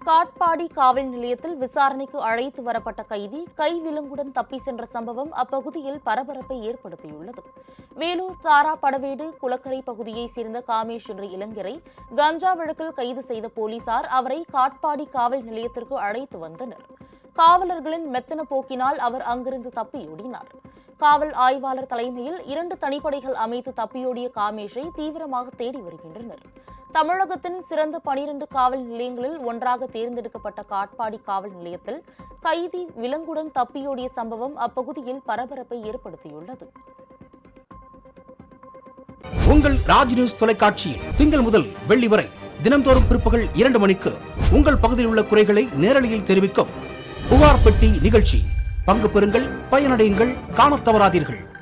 காட்பாடி காவல் நிலையத்தில் விசாரணைக்கு அழைத்து வரப்பட்ட கைதி கைவிலங்குடன் தப்பி சென்ற சம்பவம் அப்பகுதியில் பரபரப்பை ஏற்படுத்தியுள்ளது வேலூர் தாரா படவேடு குளக்கரை பகுதியைச் சேர்ந்த காமேஷ் என்ற இளைஞரை கஞ்சா வழக்கில் கைது செய்த போலீசார் அவரை காட்பாடி காவல் நிலையத்திற்கு அழைத்து வந்தனர் காவலர்களின் மெத்தன போக்கினால் அவர் அங்கிருந்து தப்பியோடினார் காவல் ஆய்வாளர் தலைமையில் இரண்டு தனிப்படைகள் அமைத்து தப்பியோடிய காமேஷை தீவிரமாக தேடி வருகின்றனர் தமிழகத்தின் சிறந்த பனிரண்டு காவல் நிலையங்களில் ஒன்றாக தேர்ந்தெடுக்கப்பட்ட காட்பாடி காவல் நிலையத்தில் கைதி விலங்குடன் தப்பியோடிய சம்பவம் அப்பகுதியில் பரபரப்பை ஏற்படுத்தியுள்ளது உங்கள் ராஜ் நியூஸ் தொலைக்காட்சியில் திங்கள் முதல் வெள்ளி வரை தினம்தோறும் பிற்பகல் இரண்டு மணிக்கு உங்கள் பகுதியில் உள்ள குறைகளை நேரலையில் தெரிவிக்கும் புகார் பெட்டி நிகழ்ச்சி பங்கு பெறுங்கள் பயனடையுங்கள் காணத் தவறாதீர்கள்